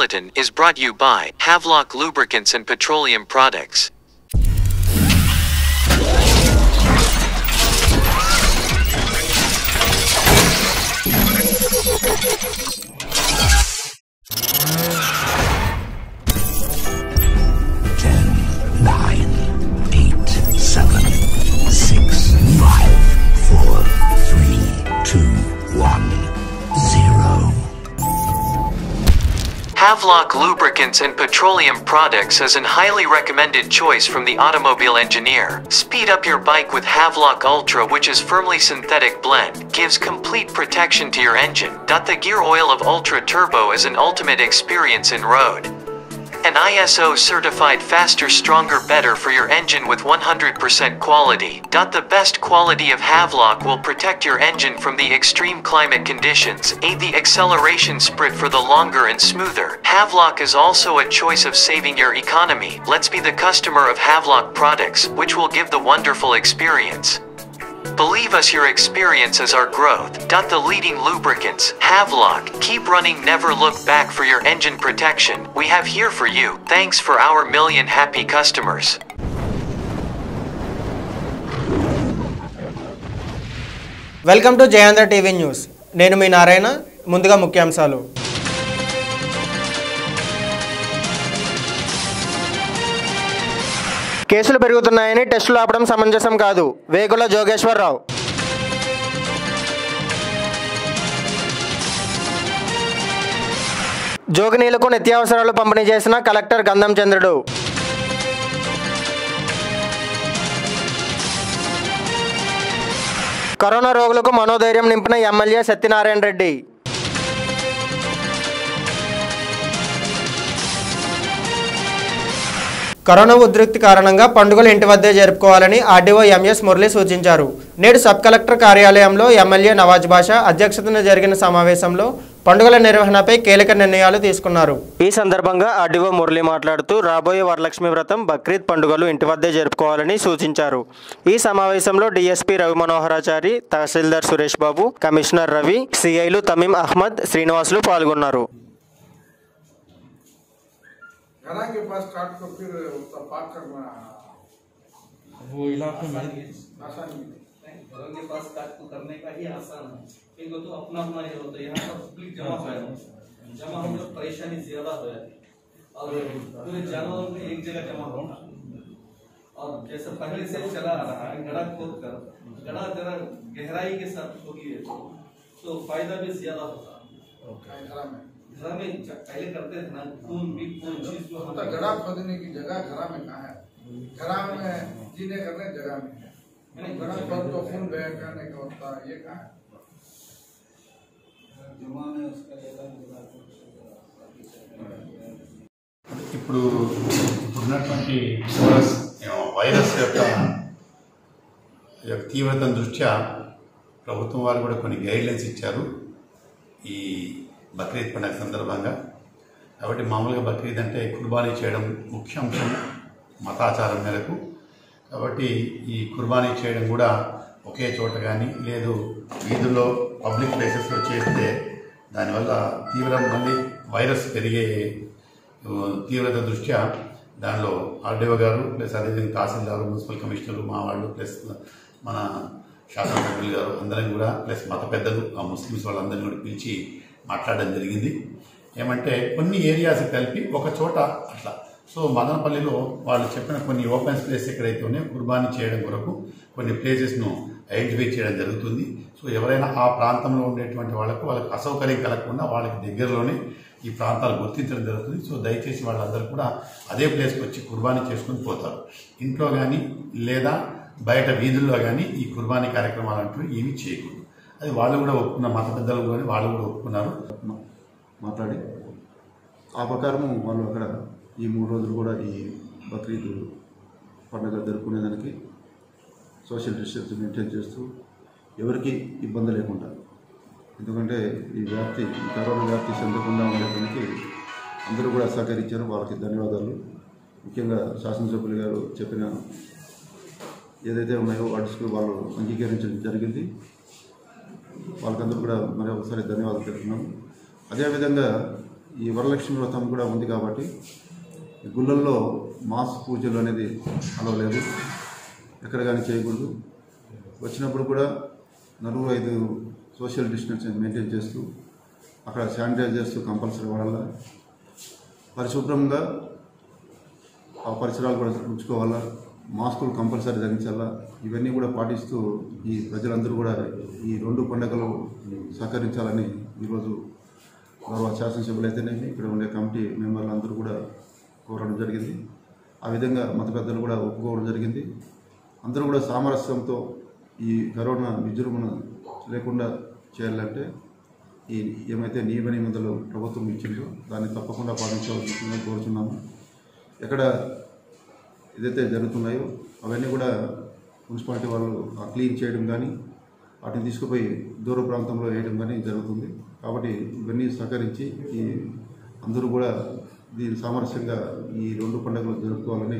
Bulletin is brought you by Havelock Lubricants and Petroleum Products. Ten, nine, eight, seven, six, five, four, three, two, one, zero. Havelock Lubricants and Petroleum Products is an highly recommended choice from the automobile engineer. Speed up your bike with Havelock Ultra which is firmly synthetic blend, gives complete protection to your engine. The gear oil of Ultra Turbo is an ultimate experience in road. An ISO certified faster, stronger, better for your engine with 100% quality. The best quality of Havelock will protect your engine from the extreme climate conditions, aid the acceleration sprint for the longer and smoother. Havelock is also a choice of saving your economy. Let's be the customer of Havelock products, which will give the wonderful experience. Believe us, your experience is our growth. The leading lubricants, Havelock, keep running, never look back for your engine protection. We have here for you. Thanks for our million happy customers. Welcome to Jayandhra TV news నేను మీ నారాయణ ముందుగా ముఖ్యాంశాలు కేసులు పెరుగుతున్నాయని టెస్టులు ఆపడం సమంజసం కాదు వేగుల జోగేశ్వరరావు జోగినీలకు నిత్యావసరాలు పంపిణీ చేసిన కలెక్టర్ గంధం చంద్రుడు కరోనా రోగులకు మనోధైర్యం నింపిన ఎమ్మెల్యే సత్యనారాయణ రెడ్డి కరోనా ఉద్రిక్తి కారణంగా పండుగలు ఇంటి వద్దే జరుపుకోవాలని ఆర్డీఓ ఎంఎస్ మురళి సూచించారు నేడు సబ్ కలెక్టర్ కార్యాలయంలో ఎమ్మెల్యే నవాజ్ బాషా అధ్యక్షతన జరిగిన సమావేశంలో పండుగల నిర్వహణపై కీలక నిర్ణయాలు తీసుకున్నారు ఈ సందర్భంగా ఆర్డీఓ మురళి మాట్లాడుతూ రాబోయే వరలక్ష్మి వ్రతం బక్రీద్ పండుగలు ఇంటి వద్దే జరుపుకోవాలని సూచించారు ఈ సమావేశంలో డీఎస్పీ రవి మనోహరాచారి తహసీల్దార్ సురేష్ బాబు కమిషనర్ రవి సిఐలు తమీం అహ్మద్ శ్రీనివాసులు పాల్గొన్నారు घरा के पास काट को फिर उसका पाक करना वो इलाके में आसानी घरों के पास काट को करने का ही आसान है क्योंकि तो अपना अपना ही होता है यहाँ पर पब्लिक जमा हो जाए जमा होने पर परेशानी ज्यादा हो जाती है और पूरे जानवरों को एक जगह जमा होना और जैसे पहले से चला आ रहा है गड़ा खोद कर गड़ा जरा गहराई के साथ खोदिए तो फायदा भी ज्यादा होता घरा में घर में च- पहले करते थे ना खून भी खून चीज को तो हम गड़ा खोदने की जगह घरा में कहाँ है घरा में जीने करने जगह में है मैंने गड़ा खोद तो खून बह करने का होता है ये कहाँ है ఇప్పుడు ఇప్పుడున్నటువంటి వైరస్ వైరస్ యొక్క యొక్క తీవ్రత దృష్ట్యా ప్రభుత్వం వారు కూడా కొన్ని గైడ్లైన్స్ ఇచ్చారు ఈ బక్రీద్ పండుగ సందర్భంగా కాబట్టి మామూలుగా బక్రీద్ అంటే కుర్బానీ చేయడం ముఖ్య అంశం మతాచారం మేరకు కాబట్టి ఈ కుర్బానీ చేయడం కూడా ఒకే చోట కానీ లేదు వీధుల్లో పబ్లిక్ ప్లేసెస్లో చేస్తే దానివల్ల తీవ్రం మళ్ళీ వైరస్ పెరిగే ఆ, తీవ్రత దృష్ట్యా దానిలో ఆర్డీఓ గారు ప్లస్ అదేవిధంగా తహసీల్దారు మున్సిపల్ కమిషనర్లు మా వాళ్ళు ప్లస్ మన శాసనసభ్యులు గారు అందరం కూడా ప్లస్ మత పెద్దలు ఆ ముస్లిమ్స్ వాళ్ళందరినీ కూడా పిలిచి మాట్లాడడం జరిగింది ఏమంటే కొన్ని ఏరియాస్ కలిపి ఒక చోట అట్లా సో మదనపల్లిలో వాళ్ళు చెప్పిన కొన్ని ఓపెన్ ప్లేస్ ఎక్కడైతే ఉన్నాయో కుర్బానీ చేయడం కొరకు కొన్ని ప్లేసెస్ను ఐడెంటిఫై చేయడం జరుగుతుంది సో ఎవరైనా ఆ ప్రాంతంలో ఉండేటువంటి వాళ్ళకు వాళ్ళకి అసౌకర్యం కలగకుండా వాళ్ళకి దగ్గరలోనే ఈ ప్రాంతాలు గుర్తించడం జరుగుతుంది సో దయచేసి వాళ్ళందరూ కూడా అదే ప్లేస్కి వచ్చి కుర్బానీ చేసుకుని పోతారు ఇంట్లో కానీ లేదా బయట వీధుల్లో కానీ ఈ కుర్బానీ కార్యక్రమాలు అంటూ ఏమీ చేయకూడదు అది వాళ్ళు కూడా ఒప్పుకున్న మత పెద్దలు కానీ వాళ్ళు కూడా ఒప్పుకున్నారు మా- మాట్లాడి ఆ ప్రకారము వాళ్ళు అక్కడ ఈ మూడు రోజులు కూడా ఈ బక్రీద్ పండుగ జరుపుకునేదానికి సోషల్ డిస్టెన్స్ మెయింటైన్ చేస్తూ ఎవరికి ఇబ్బంది లేకుండా ఎందుకంటే ఈ వ్యాప్తి ఈ కరోనా వ్యాప్తి చెందకుండా ఉండేదానికి అందరూ కూడా సహకరించారు వాళ్ళకి ధన్యవాదాలు ముఖ్యంగా శాసనసభ్యులు గారు చెప్పిన ఏదైతే ఉన్నాయో వాటికి వాళ్ళు అంగీకరించడం జరిగింది వాళ్ళకందరూ కూడా మరి ఒకసారి ధన్యవాదాలు తెలుపుతున్నాము అదేవిధంగా ఈ వరలక్ష్మి వ్రతం కూడా ఉంది కాబట్టి గుళ్ళల్లో మాస్ పూజలు అనేది అలవలేదు ఎక్కడ కానీ చేయకూడదు వచ్చినప్పుడు కూడా నలుగురు ఐదు సోషల్ డిస్టెన్స్ మెయింటైన్ చేస్తూ అక్కడ శానిటైజర్స్ కంపల్సరీ వాడాలా పరిశుభ్రంగా ఆ పరిసరాలు కూడా ఉంచుకోవాలా మాస్కులు కంపల్సరీ ధరించాలా ఇవన్నీ కూడా పాటిస్తూ ఈ ప్రజలందరూ కూడా ఈ రెండు పండుగలు సహకరించాలని ఈరోజు గౌరవ శాసనసభ్యులు అయితేనేమి ఇక్కడ ఉండే కమిటీ మెంబర్లు అందరూ కూడా కోరడం జరిగింది ఆ విధంగా మత పెద్దలు కూడా ఒప్పుకోవడం జరిగింది అందరూ కూడా సామరస్యంతో ఈ కరోనా విజృంభణ లేకుండా చేయాలంటే ఈ ఏమైతే నియమ నిబంధనలు ప్రభుత్వం ఇచ్చిందో దాన్ని తప్పకుండా పాటించవలసిందిగా కోరుతున్నాము ఎక్కడ ఏదైతే జరుగుతున్నాయో అవన్నీ కూడా మున్సిపాలిటీ వాళ్ళు ఆ క్లీన్ చేయడం కానీ వాటిని తీసుకుపోయి దూర ప్రాంతంలో వేయడం కానీ జరుగుతుంది కాబట్టి ఇవన్నీ సహకరించి ఈ అందరూ కూడా దీని సామరస్యంగా ఈ రెండు పండుగలు జరుపుకోవాలని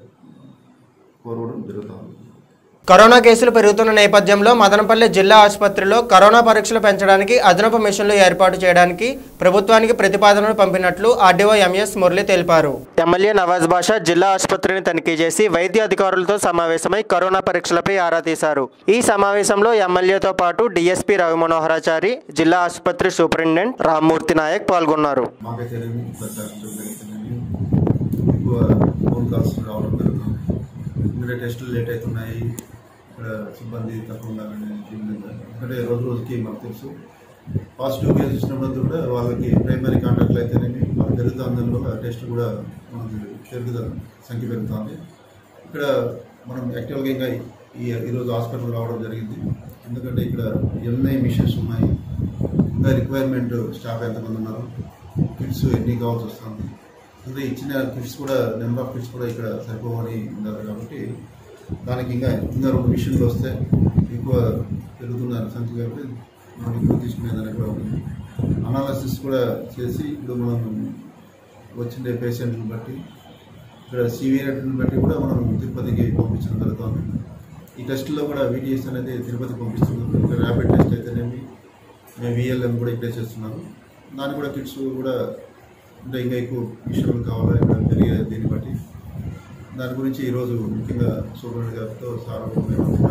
కోరడం జరుగుతుంది కరోనా కేసులు పెరుగుతున్న నేపథ్యంలో మదనపల్లి జిల్లా ఆసుపత్రిలో కరోనా పరీక్షలు పెంచడానికి అదనపు మిషన్లు ఏర్పాటు చేయడానికి ప్రభుత్వానికి ప్రతిపాదనలు పంపినట్లు ఆర్డీఓ ఎంఎస్ మురళి తెలిపారు ఎమ్మెల్యే నవాజ్ బాషా జిల్లా ఆసుపత్రిని తనిఖీ చేసి వైద్య అధికారులతో సమావేశమై కరోనా పరీక్షలపై ఆరా తీశారు ఈ సమావేశంలో ఎమ్మెల్యేతో పాటు డీఎస్పీ రవి మనోహరాచారి జిల్లా ఆసుపత్రి సూపరింటెండెంట్ రామ్మూర్తి నాయక్ పాల్గొన్నారు మాకైతేనేమి ప్రచారం ఎక్కువ ఫోన్ కాల్స్ రావడం జరుగుతుంది ఎందుకంటే టెస్టులు లేట్ అవుతున్నాయి ఇక్కడ సిబ్బంది తక్కువ ఉండాలని దీని మీద ఎందుకంటే రోజు రోజుకి మనకు తెలుసు పాజిటివ్ కేసు ఇచ్చినప్పుడు కూడా వాళ్ళకి ప్రైమరీ కాంటాక్ట్లు అయితేనేమి వాళ్ళు పెరుగుతుందని కూడా టెస్ట్ కూడా మనకి పెరుగుతుంది సంఖ్య పెరుగుతుంది ఇక్కడ మనం యాక్చువల్గా ఇంకా ఈ ఈరోజు హాస్పిటల్ రావడం జరిగింది ఎందుకంటే ఇక్కడ ఎన్ని మిషన్స్ ఉన్నాయి ఇంకా రిక్వైర్మెంట్ స్టాఫ్ ఎంతమంది ఉన్నారు కిట్స్ ఎన్ని కావాల్సి వస్తుంది అంటే ఇచ్చిన కిట్స్ కూడా నెంబర్ ఆఫ్ కిట్స్ కూడా ఇక్కడ సరిపోవని ఉన్నారు కాబట్టి దానికి ఇంకా ఇంకా రెండు మిషన్లు వస్తే ఎక్కువ పెరుగుతున్న సంఖ్య కాబట్టి మనం ఎక్కువ తీసుకునేదానికి కూడా ఉంది అనాలసిస్ కూడా చేసి ఇప్పుడు మనం వచ్చిండే పేషెంట్ని బట్టి ఇక్కడ సివియరిటీని బట్టి కూడా మనం తిరుపతికి పంపించడం జరుగుతుంది ఈ టెస్ట్లో కూడా వీటీఎస్ అనేది తిరుపతి పంపిస్తున్నాం ఇక్కడ ర్యాపిడ్ టెస్ట్ అయితేనేమి మేము విఎల్ఎం కూడా ఇక్కడే చేస్తున్నాము దానికి కూడా కిట్స్ కూడా అంటే ఇంకా ఎక్కువ విషయాలు కావాలి ఇక్కడ పెరిగే దీన్ని బట్టి దాని గురించి ఈరోజు ముఖ్యంగా సూపరింటెండెంట్ గారితో సార్ మేము కూడా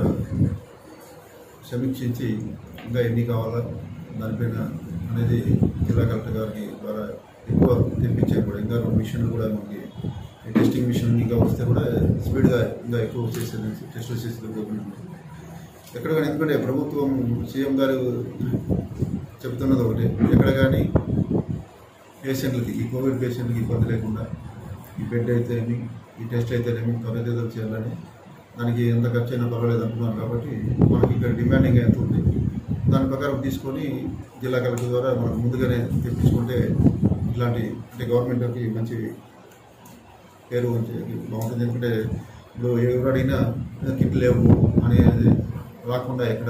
సమీక్షించి ఇంకా ఎన్ని కావాలా దానిపైన అనేది జిల్లా కలెక్టర్ గారికి ద్వారా ఎక్కువ తెప్పించారు కూడా ఇంకా రెండు మిషన్లు కూడా మనకి ఈ టెస్టింగ్ మిషన్ ఇంకా వస్తే కూడా స్పీడ్గా ఇంకా ఎక్కువ చేసేది టెస్టులు చేసేది గవర్నమెంట్ ఎక్కడ కానీ ఎందుకంటే ప్రభుత్వం సీఎం గారు చెప్తున్నది ఒకటి ఎక్కడ కానీ పేషెంట్లకి ఈ కోవిడ్ పేషెంట్లకి ఇబ్బంది లేకుండా ఈ బెడ్ అయితేనేమి ఈ టెస్ట్ అయితేనేమి త్వరితగతిన చేయాలని దానికి ఎంత ఖర్చు అయినా పర్వాలేదు అంటున్నాం కాబట్టి మనకి ఇక్కడ డిమాండింగ్ ఎంత ఉంది దాని ప్రకారం తీసుకొని జిల్లా కలెక్టర్ ద్వారా మనం ముందుగానే తెప్పించుకుంటే ఇలాంటి అంటే గవర్నమెంట్కి మంచి పేరు మంచి బాగుంటుంది ఎందుకంటే ఇప్పుడు ఎవరు అడిగినా కిట్ లేవు అనేది రాకుండా ఎక్కడ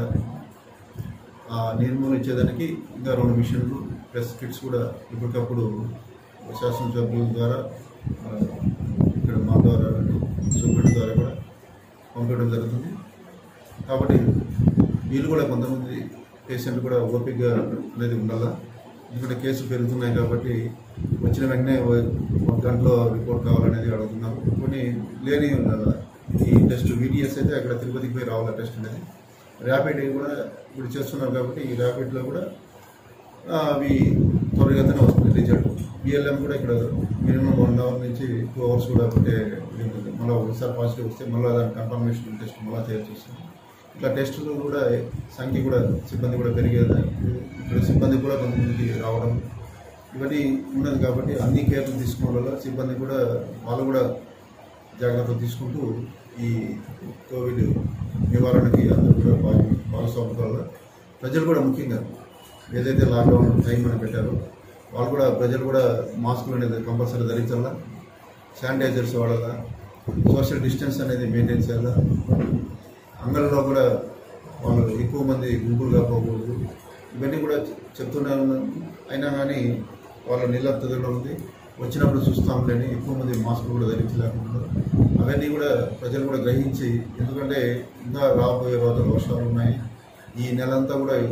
ఆ నిర్మూలన ఇచ్చేదానికి ఇంకా రెండు మిషన్లు ప్లస్ కిట్స్ కూడా ఇప్పటికప్పుడు శాసనసభ్యుల ద్వారా ఆ, ఇక్కడ మా ద్వారా సూపరింట్ ద్వారా కూడా పంపడం జరుగుతుంది కాబట్టి వీళ్ళు కూడా కొంతమంది పేషెంట్లు కూడా ఓపికగా అనేది ఉండాలా ఎందుకంటే కేసులు పెరుగుతున్నాయి కాబట్టి వచ్చిన వెంటనే ఓ- ఒక గంటలో రిపోర్ట్ కావాలనేది అడుగుతున్నారు కొన్ని లేని ఉండాలి ఈ టెస్ట్ వీడిఎస్ అయితే అక్కడ తిరుపతికి పోయి రావాలా టెస్ట్ అనేది ర్యాపిడ్ కూడా ఇప్పుడు చేస్తున్నారు కాబట్టి ఈ ర్యాపిడ్లో కూడా ఆ, అవి త్వరగానే వస్తుంది రిజల్ట్ బిఎల్ఎం కూడా ఇక్కడ మినిమం వన్ అవర్ నుంచి టూ అవర్స్ కూడా ఉంటే మళ్ళీ ఒకసారి పాజిటివ్ వస్తే మళ్ళీ దాని కన్ఫర్మేషన్ టెస్ట్ మళ్ళీ చేయాల్సి వస్తుంది ఇట్లా టెస్టులు కూడా సంఖ్య కూడా సిబ్బంది కూడా పెరిగేది ఇప్పుడు సిబ్బంది కూడా కొంతమందికి రావడం ఇవన్నీ ఉన్నది కాబట్టి అన్ని కేర్లు తీసుకోవడం వల్ల సిబ్బంది కూడా వాళ్ళు కూడా జాగ్రత్తలు తీసుకుంటూ ఈ కోవిడ్ నివారణకి అందరూ కూడా భాగ భాగస్వాముల వల్ల ప్రజలు కూడా ముఖ్యంగా ఏదైతే లాక్డౌన్ టైం అని పెట్టారో వాళ్ళు కూడా ప్రజలు కూడా మాస్కులు అనేది కంపల్సరీ ధరించాలా శానిటైజర్స్ వాడాలా సోషల్ డిస్టెన్స్ అనేది మెయింటైన్ చేయాలా అంగళ్ళలో కూడా వాళ్ళు ఎక్కువ మంది గుంపులుగా పోకూడదు ఇవన్నీ కూడా చె- చెప్తూనే ఉన్నాను అయినా కానీ వాళ్ళ నిర్లప్తలో ఉంది వచ్చినప్పుడు చూస్తాంలేని ఎక్కువ మంది మాస్కులు కూడా ధరించలేకుంటున్నారు అవన్నీ కూడా ప్రజలు కూడా గ్రహించి ఎందుకంటే ఇంకా రాబోయే రోజులు వర్షాలు ఉన్నాయి ఈ నెలంతా కూడా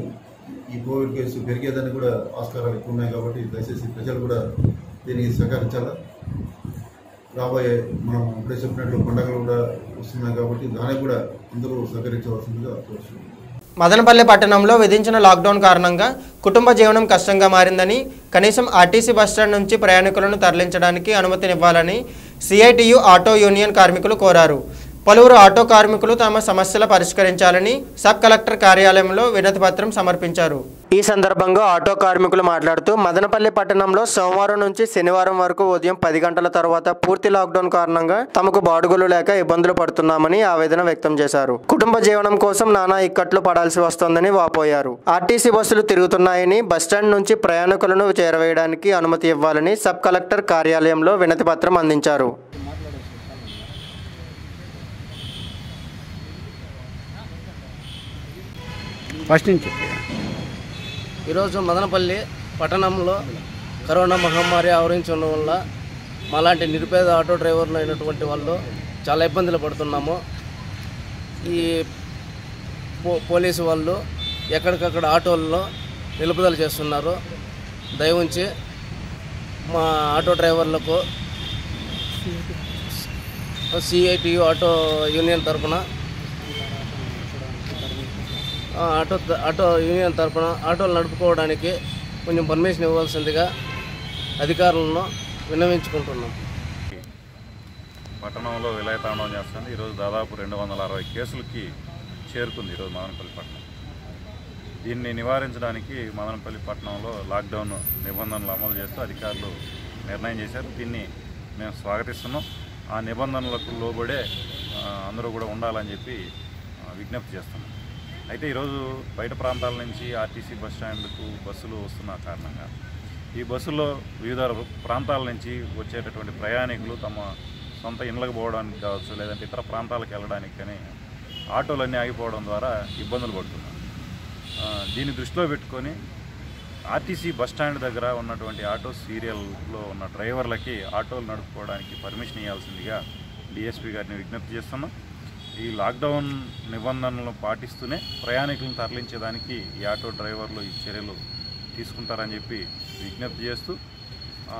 ఈ కోవిడ్ కేసు పెరిగేదానికి కూడా ఆస్కారాలు ఎక్కువ ఉన్నాయి కాబట్టి దయచేసి ప్రజలు కూడా దీనికి సహకరించాలా రాబోయే మనం ఇప్పుడే చెప్పినట్లు పండుగలు కూడా వస్తున్నాయి కాబట్టి దానికి కూడా అందరూ సహకరించవలసిందిగా కోరుతున్నాను మదనపల్లి పట్టణంలో విధించిన లాక్డౌన్ కారణంగా కుటుంబ జీవనం కష్టంగా మారిందని కనీసం ఆర్టీసీ బస్టాండ్ నుంచి ప్రయాణికులను తరలించడానికి అనుమతినివ్వాలని సిఐటియు ఆటో యూనియన్ కార్మికులు కోరారు పలువురు ఆటో కార్మికులు తమ సమస్యలు పరిష్కరించాలని సబ్ కలెక్టర్ కార్యాలయంలో వినతిపత్రం సమర్పించారు ఈ సందర్భంగా ఆటో కార్మికులు మాట్లాడుతూ మదనపల్లి పట్టణంలో సోమవారం నుంచి శనివారం వరకు ఉదయం పది గంటల తర్వాత పూర్తి లాక్డౌన్ కారణంగా తమకు బాడుగులు లేక ఇబ్బందులు పడుతున్నామని ఆవేదన వ్యక్తం చేశారు కుటుంబ జీవనం కోసం నానా ఇక్కట్లు పడాల్సి వస్తోందని వాపోయారు ఆర్టీసీ బస్సులు తిరుగుతున్నాయని బస్టాండ్ నుంచి ప్రయాణికులను చేరవేయడానికి అనుమతి ఇవ్వాలని సబ్ కలెక్టర్ కార్యాలయంలో వినతి పత్రం అందించారు ఫస్ట్ నుంచి ఈరోజు మదనపల్లి పట్టణంలో కరోనా మహమ్మారి ఆవరించడం వల్ల మాలాంటి నిరుపేద ఆటో డ్రైవర్లు అయినటువంటి వాళ్ళు చాలా ఇబ్బందులు పడుతున్నాము ఈ పో పోలీసు వాళ్ళు ఎక్కడికక్కడ ఆటోల్లో నిలుపుదల చేస్తున్నారు దయవుంచి మా ఆటో డ్రైవర్లకు సిఐటియు ఆటో యూనియన్ తరఫున ఆ, ఆటో ఆటో యూనియన్ తరపున ఆటోలు నడుపుకోవడానికి కొంచెం పర్మిషన్ ఇవ్వాల్సిందిగా అధికారులను విన్నవించుకుంటున్నాం పట్టణంలో విలయతాండవం చేస్తుంది ఈరోజు దాదాపు రెండు వందల అరవై కేసులకి చేరుకుంది ఈరోజు మదనపల్లి పట్టణం దీన్ని నివారించడానికి మదనపల్లి పట్టణంలో లాక్డౌన్ నిబంధనలు అమలు చేస్తూ అధికారులు నిర్ణయం చేశారు దీన్ని మేము స్వాగతిస్తున్నాం ఆ నిబంధనలకు లోబడే ఆ, అందరూ కూడా ఉండాలని చెప్పి ఆ, విజ్ఞప్తి చేస్తున్నాం అయితే ఈరోజు బయట ప్రాంతాల నుంచి ఆర్టీసీ బస్ స్టాండ్కు బస్సులు వస్తున్న కారణంగా ఈ బస్సుల్లో వివిధ ప్రాంతాల నుంచి వచ్చేటటువంటి ప్రయాణికులు తమ సొంత ఇండ్లకు పోవడానికి కావచ్చు లేదంటే ఇతర ప్రాంతాలకు వెళ్ళడానికి కానీ ఆటోలన్నీ ఆగిపోవడం ద్వారా ఇబ్బందులు పడుతున్నారు ఆ, దీన్ని దృష్టిలో పెట్టుకొని ఆర్టీసీ బస్ స్టాండ్ దగ్గర ఉన్నటువంటి ఆటో సీరియల్లో ఉన్న డ్రైవర్లకి ఆటోలు నడుపుకోవడానికి పర్మిషన్ ఇవ్వాల్సిందిగా డిఎస్పీ గారిని విజ్ఞప్తి చేస్తున్నాం ఈ లాక్డౌన్ నిబంధనలు పాటిస్తూనే ప్రయాణికులను తరలించేదానికి ఈ ఆటో డ్రైవర్లు ఈ చర్యలు తీసుకుంటారని చెప్పి విజ్ఞప్తి చేస్తూ ఆ,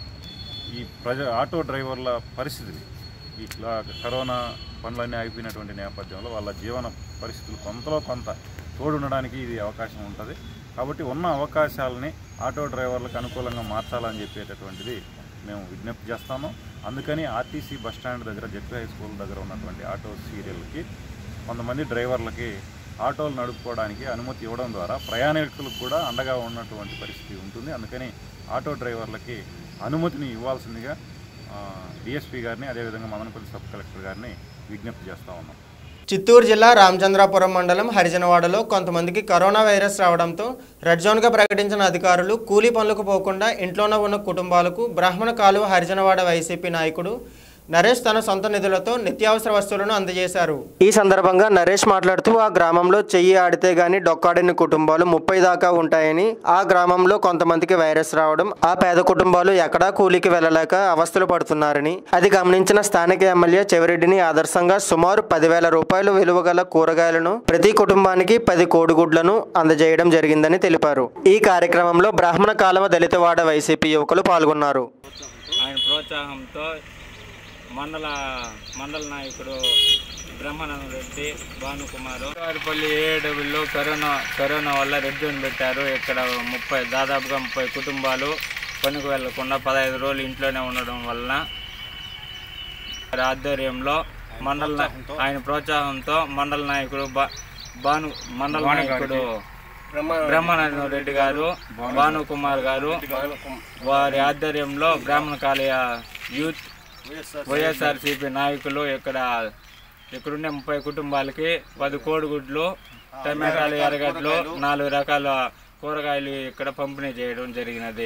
ఈ ప్రజ ఆటో డ్రైవర్ల పరిస్థితిని ఈ లా- కరోనా పనులన్నీ ఆగిపోయినటువంటి నేపథ్యంలో వాళ్ళ జీవన పరిస్థితులు కొంతలో కొంత తోడుండడానికి ఇది అవకాశం ఉంటుంది కాబట్టి ఉన్న అవకాశాలని ఆటో డ్రైవర్లకు అనుకూలంగా మార్చాలని చెప్పేటటువంటిది మేము విజ్ఞప్తి చేస్తాము అందుకని ఆర్టీసీ బస్ స్టాండ్ దగ్గర జెడ్పీ హై స్కూల్ దగ్గర ఉన్నటువంటి ఆటో సీరియల్కి కొంతమంది డ్రైవర్లకి ఆటోలు నడుపుకోవడానికి అనుమతి ఇవ్వడం ద్వారా ప్రయాణికులకు కూడా అండగా ఉన్నటువంటి పరిస్థితి ఉంటుంది అందుకని ఆటో డ్రైవర్లకి అనుమతిని ఇవ్వాల్సిందిగా డిఎస్పీ గారిని అదేవిధంగా మదనపల్లి సబ్ కలెక్టర్ గారిని విజ్ఞప్తి చేస్తా ఉన్నాం చిత్తూరు జిల్లా రామచంద్రాపురం మండలం హరిజనవాడలో కొంతమందికి కరోనా వైరస్ రావడంతో రెడ్ జోన్గా ప్రకటించిన అధికారులు కూలీ పనులకు పోకుండా ఇంట్లోనే ఉన్న కుటుంబాలకు బ్రాహ్మణ కాలువ హరిజనవాడ వైసీపీ నాయకుడు నరేష్ తన సొంత నిధులతో నిత్యావసర వస్తువులను అందజేశారు ఈ సందర్భంగా నరేష్ మాట్లాడుతూ ఆ గ్రామంలో చెయ్యి ఆడితే గాని డొక్కాడిన కుటుంబాలు ముప్పై దాకా ఉంటాయని ఆ గ్రామంలో కొంతమందికి వైరస్ రావడం ఆ పేద కుటుంబాలు ఎక్కడా కూలీకి వెళ్ళలేక అవస్థలు పడుతున్నారని అది గమనించిన స్థానిక ఎమ్మెల్యే చెవిరెడ్డిని ఆదర్శంగా సుమారు పదివేల రూపాయలు విలువ గల కూరగాయలను ప్రతి కుటుంబానికి పది కోడిగుడ్లను అందజేయడం జరిగిందని తెలిపారు ఈ కార్యక్రమంలో బ్రాహ్మణ కాలవ దళితవాడ వైసీపీ యువకులు పాల్గొన్నారు ఆయన ప్రోత్సాహంతో మండల మండల నాయకుడు బ్రహ్మానంద రెడ్డి భానుకుమారు వారిపల్లి ఏడబ్ల్యూలో కరోనా కరోనా వల్ల రెడ్ జోన్ పెట్టారు ఇక్కడ ముప్పై దాదాపుగా ముప్పై కుటుంబాలు పనికి వెళ్లకుండా పదహైదు రోజులు ఇంట్లోనే ఉండడం వలన వారి ఆధ్వర్యంలో మండల నా- ఆయన ప్రోత్సాహంతో మండల నాయకుడు బా- భాను మండల నాయకుడు బ్రహ్మానంద రెడ్డి గారు భానుకుమార్ గారు వారి ఆధ్వర్యంలో బ్రాహ్మణ కాళయ యూత్ వైఎస్ఆర్సీపీ నాయకులు ఇక్కడ ఇక్కడుండే ముప్పై కుటుంబాలకి పది కోడిగుడ్లు టమాటాలు ఎర్రగడ్డలు నాలుగు రకాల కూరగాయలు ఇక్కడ పంపిణీ చేయడం జరిగినది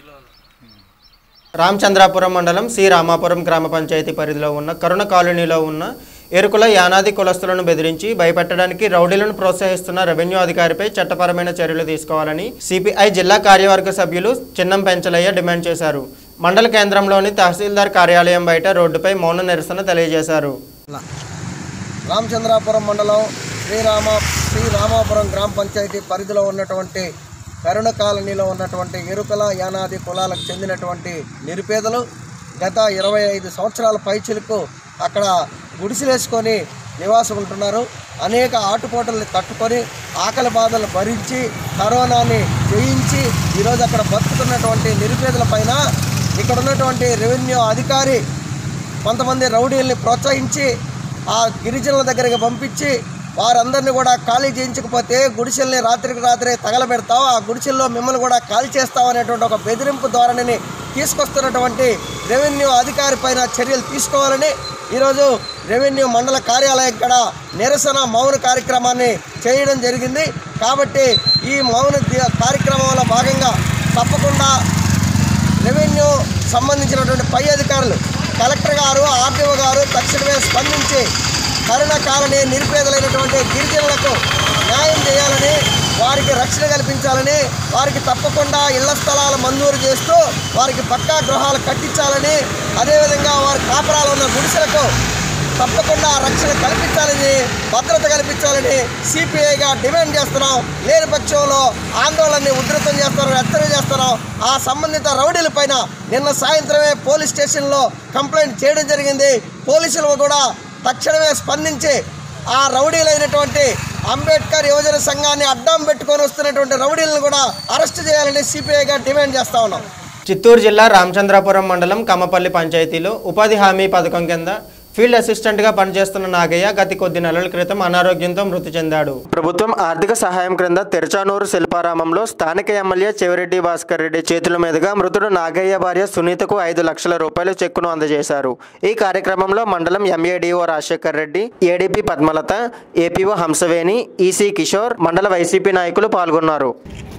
రామచంద్రాపురం మండలం సి రామాపురం గ్రామ పంచాయతీ పరిధిలో ఉన్న కరుణ కాలనీలో ఉన్న ఎరుకుల యానాది కులస్తులను బెదిరించి భయపెట్టడానికి రౌడీలను ప్రోత్సహిస్తున్న రెవెన్యూ అధికారిపై చట్టపరమైన చర్యలు తీసుకోవాలని సిపిఐ జిల్లా కార్యవర్గ సభ్యులు చిన్నం పెంచలయ్య డిమాండ్ చేశారు మండల కేంద్రంలోని తహసీల్దార్ కార్యాలయం బయట రోడ్డుపై మౌన నిరసన తెలియజేశారు రామచంద్రాపురం మండలం శ్రీరామ శ్రీ రామాపురం గ్రామ పంచాయతీ పరిధిలో ఉన్నటువంటి కరుణ కాలనీలో ఉన్నటువంటి ఎరుకల యానాది కులాలకు చెందినటువంటి నిరుపేదలు గత ఇరవై ఐదు సంవత్సరాల పైచిలకు అక్కడ గుడిసెలేసుకొని నివాసం ఉంటున్నారు అనేక ఆటుపోటల్ని తట్టుకొని ఆకలి బాధలు భరించి కరోనాని జయించి ఈరోజు అక్కడ బతుకుతున్నటువంటి నిరుపేదల పైన ఇక్కడ ఉన్నటువంటి రెవెన్యూ అధికారి కొంతమంది రౌడీల్ని ప్రోత్సహించి ఆ గిరిజనుల దగ్గరికి పంపించి వారందరినీ కూడా ఖాళీ చేయించకపోతే గుడిసెల్ని రాత్రికి రాత్రే తగలబెడతాం ఆ గుడిసెల్లో మిమ్మల్ని కూడా ఖాళీ చేస్తాం అనేటువంటి ఒక బెదిరింపు ధోరణిని తీసుకొస్తున్నటువంటి రెవెన్యూ అధికారి పైన చర్యలు తీసుకోవాలని ఈరోజు రెవెన్యూ మండల కార్యాలయం ఇక్కడ నిరసన మౌన కార్యక్రమాన్ని చేయడం జరిగింది కాబట్టి ఈ మౌన ది- కార్యక్రమంలో భాగంగా తప్పకుండా రెవెన్యూ సంబంధించినటువంటి పై అధికారులు కలెక్టర్ గారు ఆర్డీఓ గారు తక్షణమే స్పందించి కరుణ కాలనీ నిరుపేదలైనటువంటి గిరిజనులకు న్యాయం చేయాలని వారికి రక్షణ కల్పించాలని వారికి తప్పకుండా ఇళ్ల స్థలాలు మంజూరు చేస్తూ వారికి పక్కా గృహాలు కట్టించాలని అదేవిధంగా వారి కాపురాలు ఉన్న గుడిసెలకు తప్పకుండా రక్షణ కల్పించాలని భద్రత కల్పించాలని సిపిఐగా డిమాండ్ చేస్తున్నాం లేని పక్షంలో ఆందోళనని ఉధృతం చేస్తున్నాం హెచ్చరిక చేస్తున్నాం ఆ సంబంధిత రౌడీల పైన నిన్న సాయంత్రమే పోలీస్ స్టేషన్లో కంప్లైంట్ చేయడం జరిగింది పోలీసులు కూడా తక్షణమే స్పందించి ఆ రౌడీలైనటువంటి అంబేద్కర్ యువజన సంఘాన్ని అడ్డం పెట్టుకొని వస్తున్నటువంటి రౌడీలను కూడా అరెస్ట్ చేయాలని సిపిఐగా డిమాండ్ చేస్తా ఉన్నాం చిత్తూరు జిల్లా రామచంద్రాపురం మండలం కమ్మపల్లి పంచాయతీలో ఉపాధి హామీ పథకం కింద ఫీల్డ్ అసిస్టెంట్గా పనిచేస్తున్న నాగయ్య గత కొద్ది నెలల క్రితం అనారోగ్యంతో మృతి చెందాడు ప్రభుత్వం ఆర్థిక సహాయం క్రింద తెరచానూరు శిల్పారామంలో స్థానిక ఎమ్మెల్యే చెవిరెడ్డి భాస్కర్ రెడ్డి చేతుల మీదుగా మృతుడు నాగయ్య భార్య సునీతకు ఐదు లక్షల రూపాయల చెక్కును అందజేశారు ఈ కార్యక్రమంలో మండలం ఎంఏడిఓ Rajasekhar Reddy ADP Padmalatha APO Hamsaveni EC Kishore మండల వైసీపీ నాయకులు పాల్గొన్నారు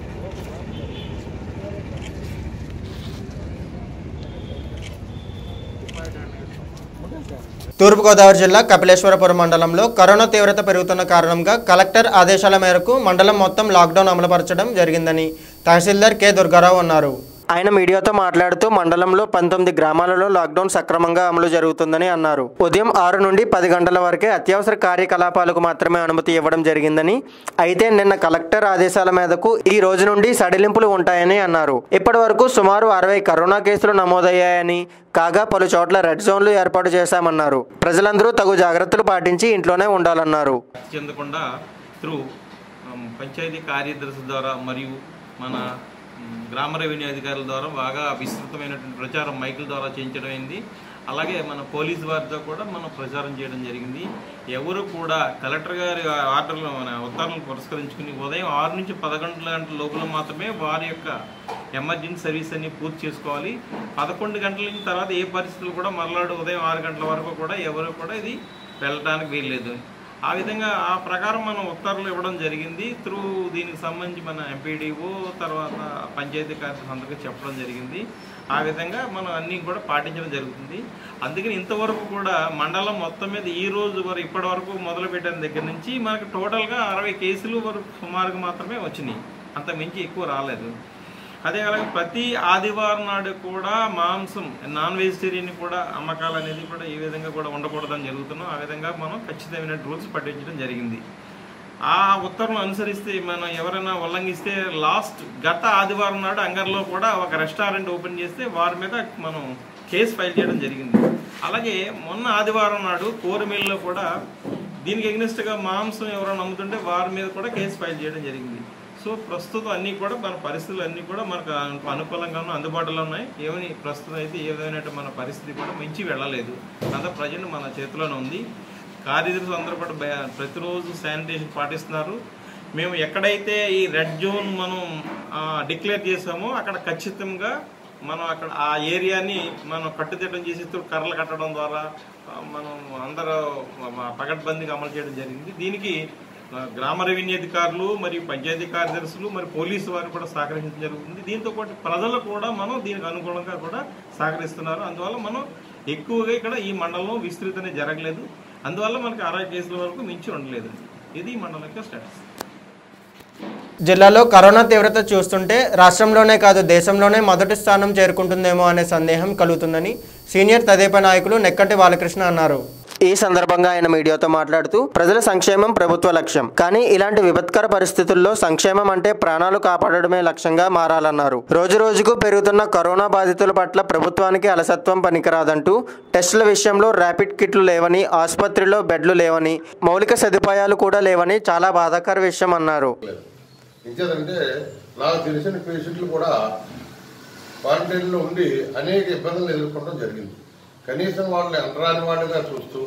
తూర్పుగోదావరి జిల్లా కపిలేశ్వరపురం మండలంలో కరోనా తీవ్రత పెరుగుతున్న కారణంగా కలెక్టర్ ఆదేశాల మేరకు మండలం మొత్తం లాక్డౌన్ అమలుపరచడం జరిగిందని తహసీల్దార్ కె దుర్గారావు అన్నారు ఆయన మీడియాతో మాట్లాడుతూ మండలంలో పంతొమ్మిది గ్రామాలలో లాక్డౌన్ సక్రమంగా అమలు జరుగుతుందని అన్నారు ఉదయం ఆరు నుండి పది గంటల వరకే అత్యవసర కార్యకలాపాలకు మాత్రమే అనుమతి ఇవ్వడం జరిగిందని అయితే నిన్న కలెక్టర్ ఆదేశాల మేరకు ఈ రోజు నుండి సడలింపులు ఉంటాయని అన్నారు ఇప్పటి వరకు సుమారు అరవై కరోనా కేసులు నమోదయ్యాయని కాగా పలు చోట్ల రెడ్ జోన్లు ఏర్పాటు చేశామన్నారు ప్రజలందరూ తగు జాగ్రత్తలు పాటించి ఇంట్లోనే ఉండాలన్నారు చెందకుండా త్రూ పంచాయతీ కార్యదర్శి ద్వారా మరియు మన మ్, గ్రామ రెవెన్యూ అధికారుల ద్వారా బాగా విస్తృతమైనటువంటి ప్రచారం మైకుల ద్వారా చేయించడం అయింది అలాగే మన పోలీస్ వారితో కూడా మనం ప్రచారం చేయడం జరిగింది ఎవరు కూడా కలెక్టర్ గారి ఆర్డర్లు మన ఉత్తర్వులను పురస్కరించుకుని ఉదయం ఆరు నుంచి పదకొండు గంటల లోపల మాత్రమే వారి యొక్క ఎమర్జెన్సీ సర్వీస్ అన్ని పూర్తి చేసుకోవాలి పదకొండు గంటల నుంచి తర్వాత ఏ పరిస్థితులు కూడా మరలాడు ఉదయం ఆరు గంటల వరకు కూడా ఎవరు కూడా ఇది వెళ్ళడానికి వీల్లేదు ఆ విధంగా ఆ ప్రకారం మనం ఉత్తర్వులు ఇవ్వడం జరిగింది త్రూ దీనికి సంబంధించి మన ఎంపీడీఓ తర్వాత పంచాయతీ కార్యదర్శి అందరికీ చెప్పడం జరిగింది ఆ విధంగా మనం అన్నీ కూడా పాటించడం జరుగుతుంది అందుకని ఇంతవరకు కూడా మండలం మొత్తం మీద ఈ రోజు వరకు ఇప్పటి వరకు మొదలు పెట్టిన దగ్గర నుంచి మనకు టోటల్గా అరవై కేసులు వరకు సుమారుగా మాత్రమే వచ్చినాయి అంత మించి ఎక్కువ రాలేదు అదే అలాగే ప్రతి ఆదివారం నాడు కూడా మాంసం నాన్ వెజిటేరియన్ కూడా అమ్మకాలు అనేది కూడా ఈ విధంగా కూడా ఉండకూడదని జరుగుతున్నాం ఆ విధంగా మనం ఖచ్చితమైన రూల్స్ పట్టించడం జరిగింది ఆ ఉత్తర్వులు అనుసరిస్తే మనం ఎవరైనా ఉల్లంఘిస్తే లాస్ట్ గత ఆదివారం నాడు అంగర్లో కూడా ఒక రెస్టారెంట్ ఓపెన్ చేస్తే వారి మీద మనం కేసు ఫైల్ చేయడం జరిగింది అలాగే మొన్న ఆదివారం నాడు కోరమిల్లో కూడా దీనికి ఎగ్నెస్ట్గా మాంసం ఎవరైనా అమ్ముతుంటే వారి మీద కూడా కేసు ఫైల్ చేయడం జరిగింది సో ప్రస్తుతం అన్నీ కూడా మన పరిస్థితులు అన్నీ కూడా మనకు అను- అనుకూలంగానూ అందుబాటులో ఉన్నాయి ఏమని ప్రస్తుతం అయితే ఏ విధమైన మన పరిస్థితి కూడా మించి వెళ్ళలేదు అంతా ప్రజెంట్ మన చేతిలోనే ఉంది కార్యదర్శులు అందరూ కూడా బయ- ప్రతిరోజు శానిటేషన్ పాటిస్తున్నారు మేము ఎక్కడైతే ఈ రెడ్ జోన్ మనం డిక్లేర్ చేసామో అక్కడ ఖచ్చితంగా మనం అక్కడ ఆ ఏరియాని మనం కట్టుదిట్టం చేసి తో- కర్రలు కట్టడం ద్వారా ఆ, మనం అందరూ మ- పకడ్బందీగా అమలు చేయడం జరిగింది దీనికి ఆ, గ్రామ రెవెన్యూ అధికారులు మరియు పంచాయతీ కార్యదర్శులు మరి పోలీసు వారు కూడా సహకరించడం జరుగుతుంది దీంతో పాటు ప్రజలు కూడా మనం దీనికి అనుగుణంగా కూడా సహకరిస్తున్నారు అందువల్ల మనం ఎక్కువగా ఇక్కడ ఈ మండలంలో విస్తృతనే జరగలేదు అందువల్ల మనకి అరవై కేసుల వరకు మించి ఉండలేదు ఇది ఈ మండలం యొక్క స్టేటస్ జిల్లాలో కరోనా తీవ్రత చూస్తుంటే రాష్ట్రంలోనే కాదు దేశంలోనే మొదటి స్థానం చేరుకుంటుందేమో అనే సందేహం కలుగుతుందని సీనియర్ తదేప నాయకులు నెక్కంటి బాలకృష్ణ అన్నారు ఈ సందర్భంగా ఆయన మీడియాతో మాట్లాడుతూ ప్రజల సంక్షేమం ప్రభుత్వ లక్ష్యం కానీ ఇలాంటి విపత్కర పరిస్థితుల్లో సంక్షేమం అంటే ప్రాణాలు కాపాడడమే లక్ష్యంగా మారాలన్నారు రోజు రోజుకు పెరుగుతున్న కరోనా బాధితుల పట్ల ప్రభుత్వానికి అలసత్వం పనికిరాదంటూ టెస్టుల విషయంలో ర్యాపిడ్ కిట్లు లేవని ఆసుపత్రిలో బెడ్లు లేవని మౌలిక సదుపాయాలు కూడా లేవని చాలా బాధాకర విషయం అన్నారు ఇంకేదంటే నాకు తెలిసిన పేషెంట్లు కూడా క్వారంటైన్లో ఉండి అనేక ఇబ్బందులు ఎదుర్కోవడం జరిగింది కనీసం వాళ్ళని అంటరాని వాళ్ళుగా చూస్తూ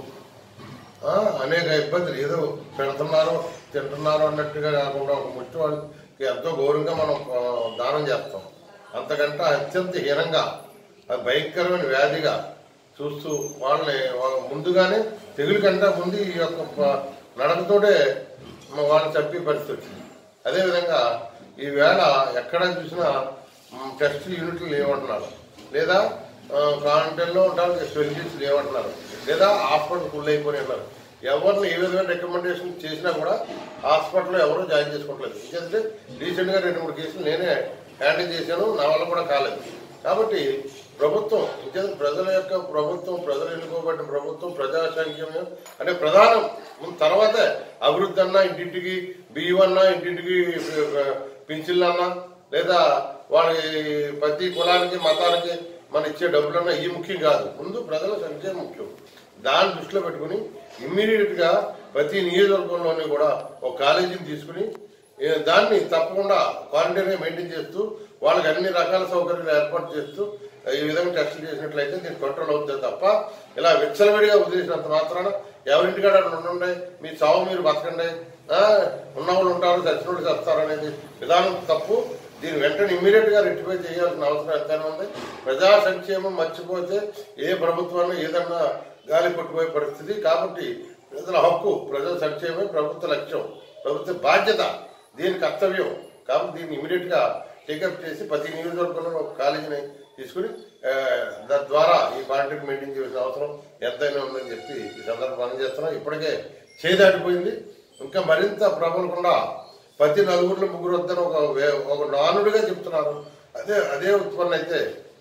ఆ, అనేక ఇబ్బందులు ఏదో పెడుతున్నారో తింటున్నారో అన్నట్టుగా కాకుండా ఒక ముష్టి వాళ్ళకి ఎంతో గౌరవంగా మనం ఆ, దానం చేస్తాం అంతకంటే అత్యంత హీనంగా అది భయంకరమైన వ్యాధిగా చూస్తూ వాళ్ళని వాళ్ళ ముందుగానే తెగులు కంటే ముందు ఈ యొక్క ప- నడకతోటే మ- వాళ్ళని చంపే పరిస్థితి వచ్చింది అదేవిధంగా ఈ వేళ ఎక్కడ చూసినా మ్, టెస్ట్ యూనిట్లు లేవంటున్నారు లేదా క్వారంటైన్లో ఉంటారు ఫెసిలిటీస్ లేవంటున్నారు లేదా హాస్పిటల్ ఫుల్ అయిపోయి ఉన్నారు ఎవరిని ఏ విధమైన రికమెండేషన్ చేసినా కూడా హాస్పిటల్లో ఎవరు జాయిన్ చేసుకోవట్లేదు ఎందుకంటే రీసెంట్గా రెండు మూడు కేసులు నేనే హ్యాండిల్ చేశాను నా వల్ల కూడా కాలేదు కాబట్టి ప్రభుత్వం ఇంకేదో ప్రజల యొక్క ప్రభుత్వం ప్రజలు ఎన్నుకోబడిన ప్రభుత్వం ప్రజా సంక్షేమం అంటే ప్రధానం ముందు తర్వాతే అభివృద్ధి అన్నా ఇంటింటికి బియ్యం అన్నా ఇంటింటికి పింఛన్లు అన్నా లేదా వాళ్ళ ప్రతి కులానికి మతానికి మన ఇచ్చే డబ్బులన్నా ఇవి ముఖ్యం కాదు ముందు ప్రజల సంక్షేమం ముఖ్యం దాన్ని దృష్టిలో పెట్టుకుని ఇమ్మీడియట్ గా ప్రతి నియోజకవర్గంలోని కూడా ఒక కాలేజీని తీసుకుని ఏ, దాన్ని తప్పకుండా క్వారంటైన్ మెయింటైన్ చేస్తూ వాళ్ళకి అన్ని రకాల సౌకర్యాలు ఏర్పాటు చేస్తూ ఈ విధంగా టెస్టులు చేసినట్లయితే దీన్ని కంట్రోల్ అవుతుంది తప్ప ఇలా విచ్చలవిడిగా వదిలేసినంత మాత్రాన ఎవరింటికాడ ఉండండి మీ చావు మీరు బతకండి ఆ, ఉన్నవాళ్ళు ఉంటారు చచ్చినోళ్ళు చేస్తారు అనేది విధానం తప్పు దీని వెంటనే ఇమ్మీడియట్ గా రెక్టిఫై చేయాల్సిన అవసరం ఎంతైనా ఉంది ప్రజా సంక్షేమం మర్చిపోతే ఏ ప్రభుత్వాన్ని ఏదన్నా గాలి పట్టుపోయే పరిస్థితి కాబట్టి ప్రజల హక్కు ప్రజల సంక్షేమమే ప్రభుత్వ లక్ష్యం ప్రభుత్వ బాధ్యత దీని కర్తవ్యం కాబట్టి దీన్ని ఇమీడియట్ గా టేకప్ చేసి ప్రతి నియోజకవర్గంలో ఒక కాలేజీని తీసుకుని ఆ, తద్వారా ఈ క్వారంటైన్ మెయింటైన్ చేయాల్సిన అవసరం ఎంతైనా ఉందని చెప్పి ఈ సందర్భం చేస్తున్నాం ఇప్పటికే చేదాటిపోయింది ఇంకా మరింత ప్రబలకుండా ప్రతి నలుగురిలో ముగ్గురు వద్దని ఒక వే- ఒక నానుడిగా చెప్తున్నారు అదే అదే ఉత్పన్న అయితే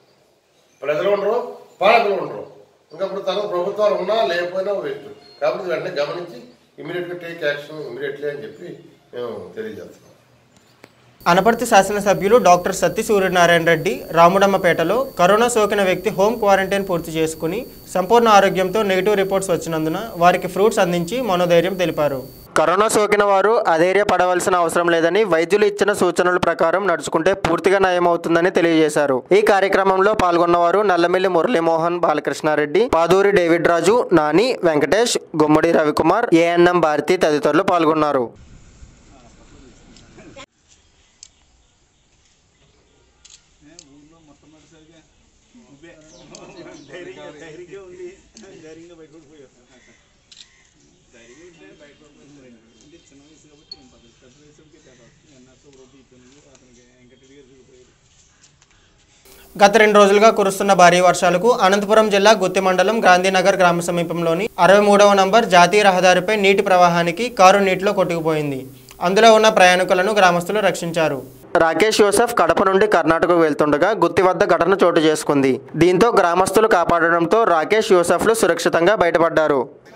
ప్రజలు ఉండరు పాలకులు ఉండరు ఇంకా ఇప్పుడు తన ప్రభుత్వాలు ఉన్నా లేకపోయినా వేస్ట్ కాబట్టి వెంటనే గమనించి ఇమీడియట్ గా టేక్ యాక్షన్ ఇమీడియట్లీ అని చెప్పి మేము తెలియజేస్తున్నాం అనపర్తి శాసనసభ్యులు డాక్టర్ సత్తి సూర్యనారాయణ రెడ్డి రాముడమ్మపేటలో కరోనా సోకిన వ్యక్తి హోమ్ క్వారంటైన్ పూర్తి చేసుకుని సంపూర్ణ ఆరోగ్యంతో నెగిటివ్ రిపోర్ట్స్ వచ్చినందున వారికి ఫ్రూట్స్ అందించి మనోధైర్యం తెలిపారు కరోనా సోకిన వారు అధైర్యపడవలసిన అవసరం లేదని వైద్యులు ఇచ్చిన సూచనల ప్రకారం నడుచుకుంటే పూర్తిగా నయమవుతుందని తెలియజేశారు ఈ కార్యక్రమంలో పాల్గొన్నవారు నల్లమిల్లి మురళీమోహన్ బాలకృష్ణారెడ్డి పాదూరి డేవిడ్ రాజు నాని వెంకటేష్ గుమ్మడి రవికుమార్ ఏఎన్ఎం భారతి తదితరులు పాల్గొన్నారు ధైర్యంగా ఉంది ధైర్యంగా బయటకు పోయారు ధైర్యంగా ఉంటే బయటకు అంటే చిన్న వయసు కాబట్టి ఏం పర్లేదు పెద్ద వయసుకి తేడా వస్తుంది ఎన్నో రోజు అయిపోయింది అతనికి వెంకటరెడ్డి గారు దిగిపోయారు గత రెండు రోజులుగా కురుస్తున్న భారీ వర్షాలకు అనంతపురం జిల్లా గుత్తి మండలం గాంధీనగర్ గ్రామ సమీపంలోని అరవై మూడవ నంబర్ జాతీయ రహదారిపై నీటి ప్రవాహానికి కారు నీటిలో కొట్టుకుపోయింది అందులో ఉన్న ప్రయాణికులను గ్రామస్తులు రక్షించారు రాకేష్ యూసఫ్ కడప నుండి కర్ణాటకకు వెళ్తుండగా గుత్తి వద్ద ఘటన చోటు చేసుకుంది దీంతో గ్రామస్తులు కాపాడడంతో రాకేష్ యూసఫ్లు సురక్షితంగా బయటపడ్డారు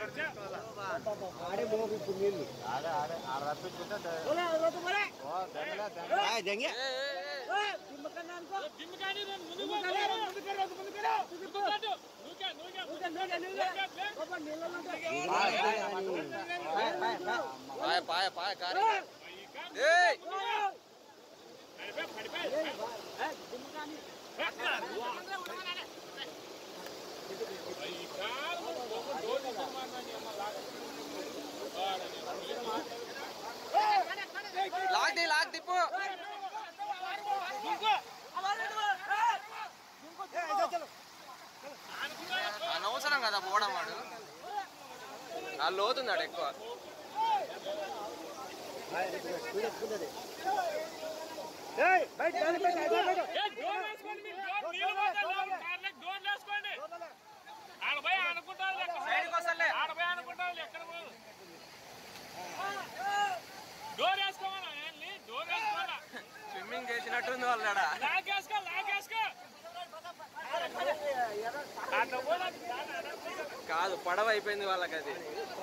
లాగ్ ది లాగ్ దిప్పు అనవసరం కదా పోవడం వాడు ఆ లోతున్నాడు ఎక్కువ స్విమ్మింగ్ చేసినట్టుంది వాళ్ళ కాదు పడవ అయిపోయింది వాళ్ళకి అది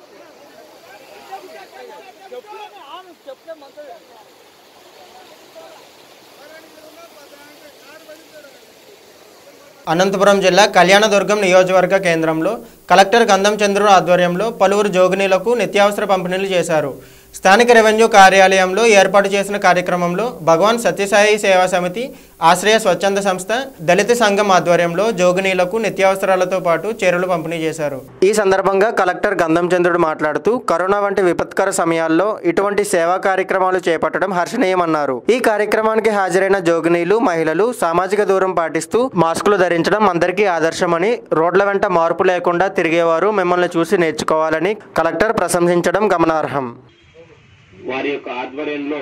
అనంతపురం జిల్లా కళ్యాణదుర్గం నియోజకవర్గ కేంద్రంలో కలెక్టర్ గంధం చంద్రుడు ఆధ్వర్యంలో పలువురు జోగినీలకు నిత్యావసర పంపిణీలు చేశారు స్థానిక రెవెన్యూ కార్యాలయంలో ఏర్పాటు చేసిన కార్యక్రమంలో భగవాన్ సత్యసాయి సేవా సమితి ఆశ్రయ స్వచ్ఛంద సంస్థ దళిత సంఘం ఆధ్వర్యంలో జోగినీలకు నిత్యావసరాలతో పాటు చీరలు పంపిణీ చేశారు ఈ సందర్భంగా కలెక్టర్ గంధం చంద్రుడు మాట్లాడుతూ కరోనా వంటి విపత్కర సమయాల్లో ఇటువంటి సేవా కార్యక్రమాలు చేపట్టడం హర్షణీయమన్నారు ఈ కార్యక్రమానికి హాజరైన జోగినీలు మహిళలు సామాజిక దూరం పాటిస్తూ మాస్కులు ధరించడం అందరికీ ఆదర్శమని రోడ్ల వెంట మార్పు లేకుండా తిరిగేవారు మిమ్మల్ని చూసి నేర్చుకోవాలని కలెక్టర్ ప్రశంసించడం గమనార్హం వారి యొక్క ఆధ్వర్యంలో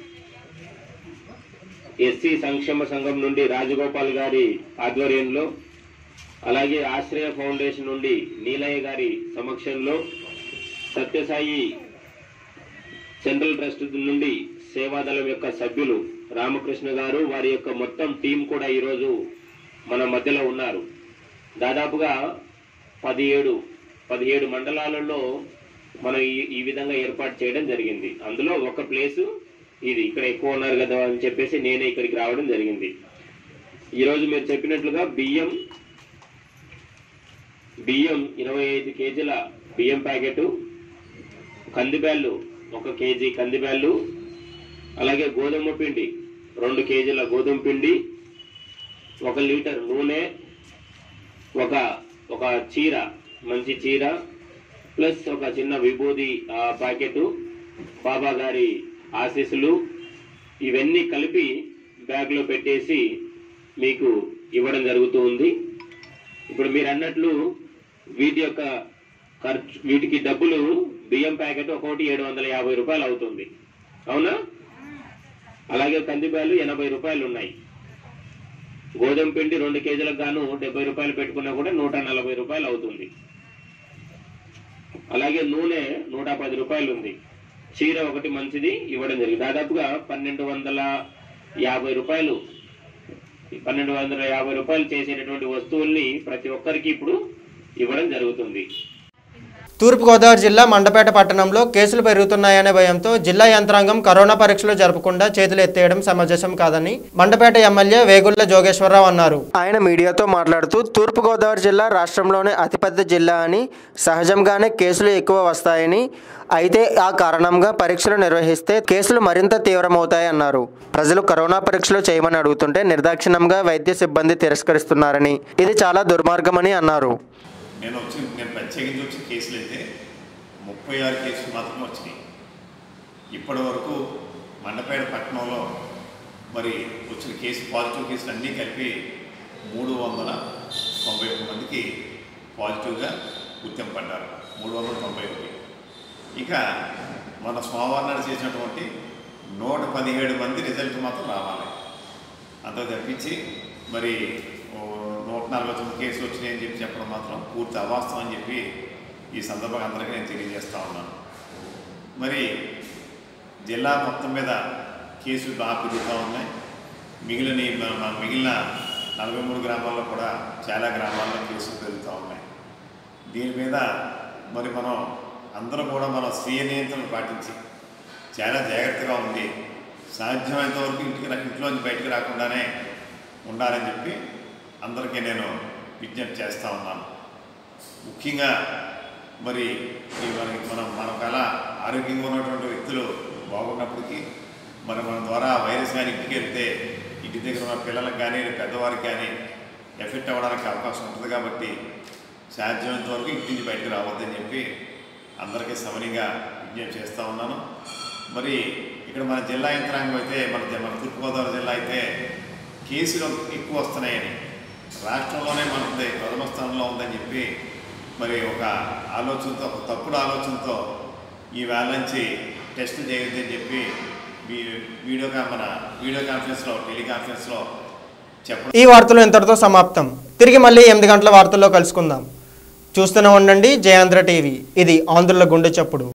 ఎస్సీ సంక్షేమ సంఘం నుండి రాజగోపాల్ గారి ఆధ్వర్యంలో అలాగే ఆశ్రయ ఫౌండేషన్ నుండి నీలయ్య గారి సమక్షంలో సత్యసాయి సెంట్రల్ ట్రస్ట్ నుండి సేవాదళం యొక్క సభ్యులు రామకృష్ణ గారు వారి యొక్క మొత్తం టీం కూడా ఈరోజు మన మధ్యలో ఉన్నారు దాదాపుగా పదిహేడు పదిహేడు మండలాలలో మనం ఈ ఈ విధంగా ఏర్పాటు చేయడం జరిగింది అందులో ఒక ప్లేసు ఇది ఇక్కడ ఎక్కువ ఉన్నారు కదా అని చెప్పేసి నేనే ఇక్కడికి రావడం జరిగింది ఈరోజు మీరు చెప్పినట్లుగా బియ్యం బియ్యం ఇరవై ఐదు కేజీల బియ్యం ప్యాకెట్ కందిబ్యాళ్ళు ఒక కేజీ కందిబ్యాళ్ళు అలాగే గోధుమ పిండి రెండు కేజీల గోధుమ పిండి ఒక లీటర్ నూనె ఒక ఒక చీర మంచి చీర ప్లస్ ఒక చిన్న విభూది ఆ, ప్యాకెట్ బాబా గారి ఆశీస్సులు ఇవన్నీ కలిపి బ్యాగ్లో పెట్టేసి మీకు ఇవ్వడం జరుగుతూ ఉంది ఇప్పుడు మీరు అన్నట్లు వీటి యొక్క ఖర్చు వీటికి డబ్బులు బియ్యం ప్యాకెట్ ఒకటి ఏడు వందల యాభై రూపాయలు అవుతుంది అవునా అలాగే కందిబ్యాలు ఎనభై రూపాయలు ఉన్నాయి గోధుమ పిండి రెండు కేజీలకు గాను డెబ్బై రూపాయలు పెట్టుకున్నా కూడా నూట నలభై రూపాయలు అవుతుంది అలాగే నూనె నూట పది రూపాయలు ఉంది చీర ఒకటి మంచిది ఇవ్వడం జరిగింది దాదాపుగా పన్నెండు వందల యాభై రూపాయలు పన్నెండు వందల యాభై రూపాయలు చేసేటటువంటి వస్తువుల్ని ప్రతి ఒక్కరికి ఇప్పుడు ఇవ్వడం జరుగుతుంది తూర్పుగోదావరి జిల్లా మండపేట పట్టణంలో కేసులు పెరుగుతున్నాయనే భయంతో జిల్లా యంత్రాంగం కరోనా పరీక్షలు జరపకుండా చేతులు ఎత్తేయడం సమంజసం కాదని మండపేట ఎమ్మెల్యే వేగుళ్ల జోగేశ్వరరావు అన్నారు ఆయన మీడియాతో మాట్లాడుతూ తూర్పుగోదావరి జిల్లా రాష్ట్రంలోనే అతిపెద్ద జిల్లా అని సహజంగానే కేసులు ఎక్కువ వస్తాయని అయితే ఆ కారణంగా పరీక్షలు నిర్వహిస్తే కేసులు మరింత తీవ్రమవుతాయన్నారు ప్రజలు కరోనా పరీక్షలు చేయమని అడుగుతుంటే నిర్దాక్షిణ్యంగా వైద్య సిబ్బంది తిరస్కరిస్తున్నారని ఇది చాలా దుర్మార్గమని అన్నారు నేను వచ్చి నేను ప్రత్యేకించి వచ్చిన కేసులు అయితే ముప్పై ఆరు కేసులు మాత్రమే వచ్చినాయి ఇప్పటి వరకు మండపేట పట్టణంలో మరి వచ్చిన కేసు పాజిటివ్ కేసులు అన్నీ కలిపి మూడు వందల తొంభై ఒక్క మందికి పాజిటివ్గా గుర్తింపడ్డారు మూడు వందల తొంభై ఒకటి ఇక మన సోమవారం నాడు చేసినటువంటి నూట పదిహేడు మంది రిజల్ట్ మాత్రం రావాలి అంత తప్పించి మరి ఓ నూట నలభై తొమ్మిది కేసులు వచ్చినాయి అని చెప్పి చెప్పడం మాత్రం పూర్తి అవాస్తవం అని చెప్పి ఈ సందర్భంగా అందరికీ నేను తెలియజేస్తా ఉన్నాను మరి జిల్లా మొత్తం మీద కేసులు బాగా పెరుగుతూ ఉన్నాయి మిగిలిన ఈ మన- మన మిగిలిన నలభై మూడు గ్రామాల్లో కూడా చాలా గ్రామాల్లో కేసులు పెరుగుతూ ఉన్నాయి దీని మీద మరి మనం అందరం కూడా మనం స్వీయ నియంత్రణ పాటించి చాలా జాగ్రత్తగా ఉండి సాధ్యమైనంత వరకు ఇంటికి రా- ఇంట్లోంచి బయటికి రాకుండానే ఉండాలని చెప్పి అందరికీ నేను విజ్ఞప్తి చేస్తూ ఉన్నాను ముఖ్యంగా మరి ఈ మనకి మనం మనకు అలా ఆరోగ్యంగా ఉన్నటువంటి వ్యక్తులు బాగున్నప్పటికీ మరి మన ద్వారా వైరస్ కానీ ఇంటికి వెళ్తే ఇంటి దగ్గర ఉన్న పిల్లలకు కానీ పెద్దవారికి కానీ ఎఫెక్ట్ అవ్వడానికి అవకాశం ఉంటుంది కాబట్టి సాధ్యమైనంత వరకు ఇంటి నుంచి బయటకు రావద్దని చెప్పి అందరికీ సమనీయంగా విజ్ఞప్తి చేస్తూ ఉన్నాను మరి ఇక్కడ మన జిల్లా యంత్రాంగం అయితే మన జ- మన తూర్పుగోదావరి జిల్లా అయితే కేసులు ఎక్కువ వస్తున్నాయని రాష్ట్రంలోనే మనది ప్రథమ స్థానంలో ఉందని చెప్పి మరి ఒక ఆలోచనతో ఒక తప్పుడు ఆలోచనతో ఈ వేళ నుంచి టెస్ట్ చేయొద్దని చెప్పి వీ- వీడియో కా మన వీడియో కాన్ఫరెన్స్లో టెలికాన్ఫరెన్స్లో చెప్పడం ఈ వార్తలు ఇంతటితో సమాప్తం తిరిగి మళ్ళీ ఎనిమిది గంటల వార్తల్లో కలుసుకుందాం చూస్తూనే ఉండండి జయాంధ్ర టీవీ ఇది ఆంధ్రుల గుండె చప్పుడు